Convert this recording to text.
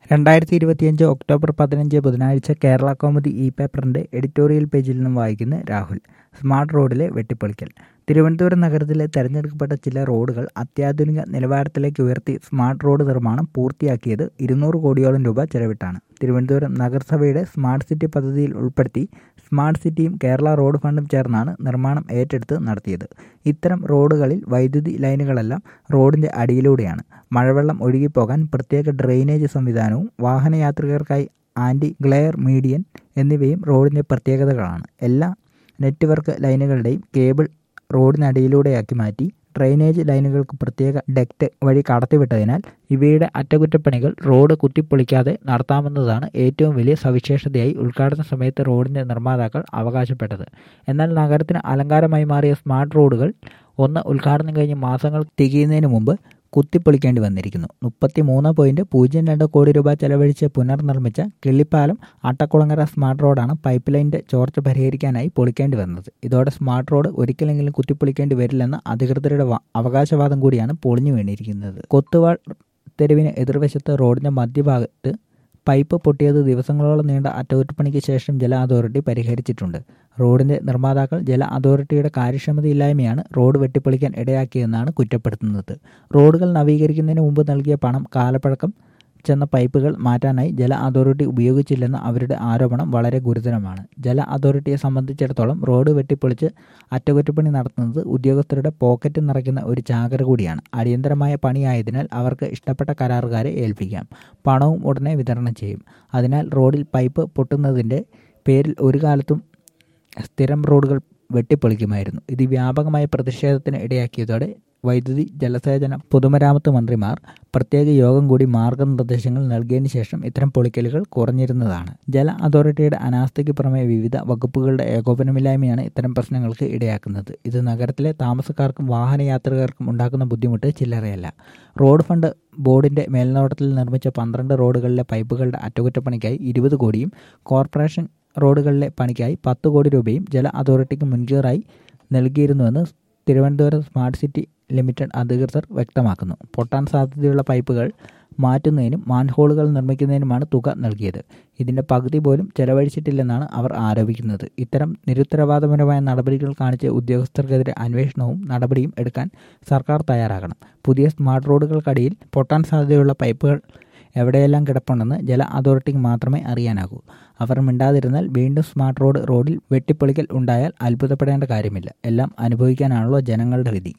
രണ്ടായിരത്തി ഇരുപത്തിയഞ്ച് ഒക്ടോബർ പതിനഞ്ച് ബുധനാഴ്ച കേരള കൗമുദി ഇ പേപ്പറിന്റെ എഡിറ്റോറിയൽ പേജിൽ നിന്നും വായിക്കുന്ന രാഹുൽ സ്മാർട്ട് റോഡിലെ വെട്ടിപ്പൊളിക്കൽ തിരുവനന്തപുരം നഗരത്തിലെ തെരഞ്ഞെടുക്കപ്പെട്ട ചില റോഡുകൾ അത്യാധുനിക നിലവാരത്തിലേക്ക് ഉയർത്തി സ്മാർട്ട് റോഡ് നിർമ്മാണം പൂർത്തിയാക്കിയത് ഇരുന്നൂറ് കോടിയോളം രൂപ ചെലവിട്ടാണ് തിരുവനന്തപുരം നഗരസഭയുടെ സ്മാർട്ട് സിറ്റി പദ്ധതിയിൽ ഉൾപ്പെടുത്തി സ്മാർട്ട് സിറ്റിയും കേരള റോഡ് ഫണ്ടും ചേർന്നാണ് നിർമ്മാണം ഏറ്റെടുത്ത് നടത്തിയത് ഇത്തരം റോഡുകളിൽ വൈദ്യുതി ലൈനുകളെല്ലാം റോഡിന്റെ അടിയിലൂടെയാണ് മഴവെള്ളം ഒഴുകിപ്പോകാൻ പ്രത്യേക ഡ്രെയിനേജ് സംവിധാനവും വാഹനയാത്രികർക്കായി ആൻറ്റി ഗ്ലെയർ മീഡിയൻ എന്നിവയും റോഡിന്റെ പ്രത്യേകതകളാണ് എല്ലാ നെറ്റ്വർക്ക് ലൈനുകളുടെയും കേബിൾ റോഡിനടിയിലൂടെയാക്കി മാറ്റി ഡ്രെയിനേജ് ലൈനുകൾക്ക് പ്രത്യേക ഡെക്റ്റ് വഴി കടത്തിവിട്ടതിനാൽ ഇവയുടെ അറ്റകുറ്റപ്പണികൾ റോഡ് കുത്തിപ്പൊളിക്കാതെ നടത്താമെന്നതാണ് ഏറ്റവും വലിയ സവിശേഷതയായി ഉദ്ഘാടന സമയത്ത് റോഡിന്റെ നിർമ്മാതാക്കൾ അവകാശപ്പെട്ടത് എന്നാൽ നഗരത്തിന് അലങ്കാരമായി മാറിയ സ്മാർട്ട് റോഡുകൾ ഒന്ന് ഉദ്ഘാടനം കഴിഞ്ഞ് മാസങ്ങൾ തികയുന്നതിന് മുമ്പ് കുത്തിപ്പൊളിക്കേണ്ടി വന്നിരിക്കുന്നു മുപ്പത്തി മൂന്ന് പോയിന്റ് പൂജ്യം രണ്ട് കോടി രൂപ ചെലവഴിച്ച് പുനർനിർമ്മിച്ച കിള്ളിപ്പാലം അട്ടക്കുളങ്ങര സ്മാർട്ട് റോഡാണ് പൈപ്പ് ലൈനിന്റെ ചോർച്ച പരിഹരിക്കാനായി പൊളിക്കേണ്ടി വന്നത് ഇതോടെ സ്മാർട്ട് റോഡ് ഒരിക്കലെങ്കിലും കുത്തിപ്പൊളിക്കേണ്ടി വരില്ലെന്ന അധികൃതരുടെ അവകാശവാദം കൂടിയാണ് പൊളിഞ്ഞു വീണിരിക്കുന്നത് കൊത്തുവാൾ തെരുവിന് എതിർവശത്ത് റോഡിന്റെ മധ്യഭാഗത്ത് പൈപ്പ് പൊട്ടിയത് ദിവസങ്ങളോളം നീണ്ട അറ്റകുറ്റപ്പണിക്ക് ശേഷം ജല അതോറിറ്റി പരിഹരിച്ചിട്ടുണ്ട് റോഡിന്റെ നിർമ്മാതാക്കൾ ജല അതോറിറ്റിയുടെ കാര്യക്ഷമതയില്ലായ്മയാണ് റോഡ് വെട്ടിപ്പൊളിക്കാൻ ഇടയാക്കിയെന്നാണ് കുറ്റപ്പെടുത്തുന്നത് റോഡുകൾ നവീകരിക്കുന്നതിന് മുമ്പ് നൽകിയ പണം കാലപ്പഴക്കം ചെന്ന പൈപ്പുകൾ മാറ്റാനായി ജല അതോറിറ്റി ഉപയോഗിച്ചില്ലെന്ന അവരുടെ ആരോപണം വളരെ ഗുരുതരമാണ് ജല അതോറിറ്റിയെ സംബന്ധിച്ചിടത്തോളം റോഡ് വെട്ടിപ്പൊളിച്ച് അറ്റകുറ്റപ്പണി നടത്തുന്നത് ഉദ്യോഗസ്ഥരുടെ പോക്കറ്റ് നിറയ്ക്കുന്ന ഒരു ചാകര കൂടിയാണ് അടിയന്തരമായ പണിയായതിനാൽ അവർക്ക് ഇഷ്ടപ്പെട്ട കരാറുകാരെ ഏൽപ്പിക്കാം പണവും ഉടനെ വിതരണം ചെയ്യും അതിനാൽ റോഡിൽ പൈപ്പ് പൊട്ടുന്നതിൻ്റെ പേരിൽ ഒരു കാലത്തും സ്ഥിരം റോഡുകൾ വെട്ടിപ്പൊളിക്കുമായിരുന്നു ഇത് വ്യാപകമായ പ്രതിഷേധത്തിന് ഇടയാക്കിയതോടെ വൈദ്യുതി ജലസേചന പൊതുമരാമത്ത് മന്ത്രിമാർ പ്രത്യേക യോഗം കൂടി മാർഗനിർദ്ദേശങ്ങൾ നൽകിയതിനു ശേഷം ഇത്തരം പൊളിക്കലുകൾ കുറഞ്ഞിരുന്നതാണ് ജല അതോറിറ്റിയുടെ അനാസ്ഥയ്ക്ക് പുറമെ വിവിധ വകുപ്പുകളുടെ ഏകോപനമില്ലായ്മയാണ് ഇത്തരം പ്രശ്നങ്ങൾക്ക് ഇടയാക്കുന്നത് ഇത് നഗരത്തിലെ താമസക്കാർക്കും വാഹനയാത്രികർക്കും ഉണ്ടാക്കുന്ന ബുദ്ധിമുട്ട് ചില്ലറയല്ല റോഡ് ഫണ്ട് ബോർഡിന്റെ മേൽനോട്ടത്തിൽ നിർമ്മിച്ച പന്ത്രണ്ട് റോഡുകളിലെ പൈപ്പുകളുടെ അറ്റകുറ്റപ്പണിക്കായി ഇരുപത് കോടിയും കോർപ്പറേഷൻ റോഡുകളിലെ പണിക്കായി പത്ത് കോടി രൂപയും ജല അതോറിറ്റിക്ക് മുൻകൂറായി നൽകിയിരുന്നുവെന്ന് തിരുവനന്തപുരം സ്മാർട്ട് സിറ്റി ലിമിറ്റഡ് അധികൃതർ വ്യക്തമാക്കുന്നു പൊട്ടാൻ സാധ്യതയുള്ള പൈപ്പുകൾ മാറ്റുന്നതിനും മാൻഹോളുകൾ നിർമ്മിക്കുന്നതിനുമാണ് തുക നൽകിയത് ഇതിന്റെ പകുതി പോലും ചെലവഴിച്ചിട്ടില്ലെന്നാണ് അവർ ആരോപിക്കുന്നത് ഇത്തരം നിരുത്തരവാദപരമായ നടപടികൾ കാണിച്ച് ഉദ്യോഗസ്ഥർക്കെതിരെ അന്വേഷണവും നടപടിയും എടുക്കാൻ സർക്കാർ തയ്യാറാകണം പുതിയ സ്മാർട്ട് റോഡുകൾക്കടിയിൽ പൊട്ടാൻ സാധ്യതയുള്ള പൈപ്പുകൾ എവിടെയെല്ലാം കിടപ്പുണ്ടെന്ന് ജല അതോറിറ്റിക്ക് മാത്രമേ അറിയാനാകൂ അവർ മിണ്ടാതിരുന്നാൽ വീണ്ടും സ്മാർട്ട് റോഡ് റോഡിൽ വെട്ടിപ്പൊളിക്കൽ ഉണ്ടായാൽ അത്ഭുതപ്പെടേണ്ട കാര്യമില്ല എല്ലാം അനുഭവിക്കാനാണല്ലോ ജനങ്ങളുടെ വിധി